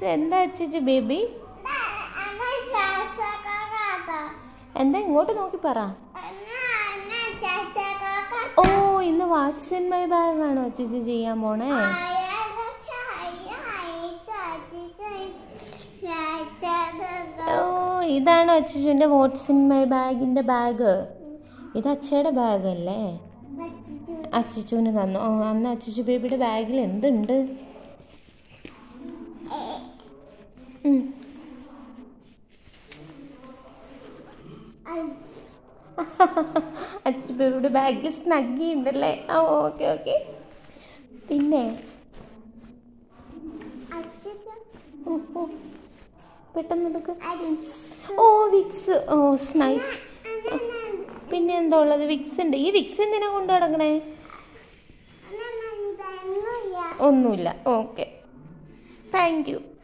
എന്താ അച്ചു ബേബി എന്താ ഇങ്ങോട്ട് നോക്കി പറ ഓ ഇന്ന് വാട്സ് ഇൻ മൈ ബാഗ് ആണോ അച്ചു ചെയ്യാൻ പോണേ ഓ ഇതാണ് അച്ചുവിൻ്റെ വാട്സ് ഇൻ മൈ ബാഗിൻ്റെ ബാഗ് ഇത് അച്ചയുടെ ബാഗല്ലേ അച്ചുവിന് തന്നു ഓ അന്ന് അച്ചു ബേബിയുടെ ബാഗിൽ എന്തുണ്ട് ഉം. അച്ചു ബേബിയുടെ ബാഗിൽ സ്നഗ്ഗി ഉണ്ടല്ലേ ആ ഓക്കെ ഓക്കെ പിന്നെ ഓ, ഓ. പെട്ടെന്ന് ഇതൊക്കെ ഓ വിക്സ് ഓ സ്നൈ പിന്നെ എന്താ ഉള്ളത് വിക്സ് ഉണ്ട് ഈ വിക്സ് എന്തിനാ കൊണ്ടു നടക്കണേ ഒന്നുമില്ല ഓക്കെ താങ്ക് യു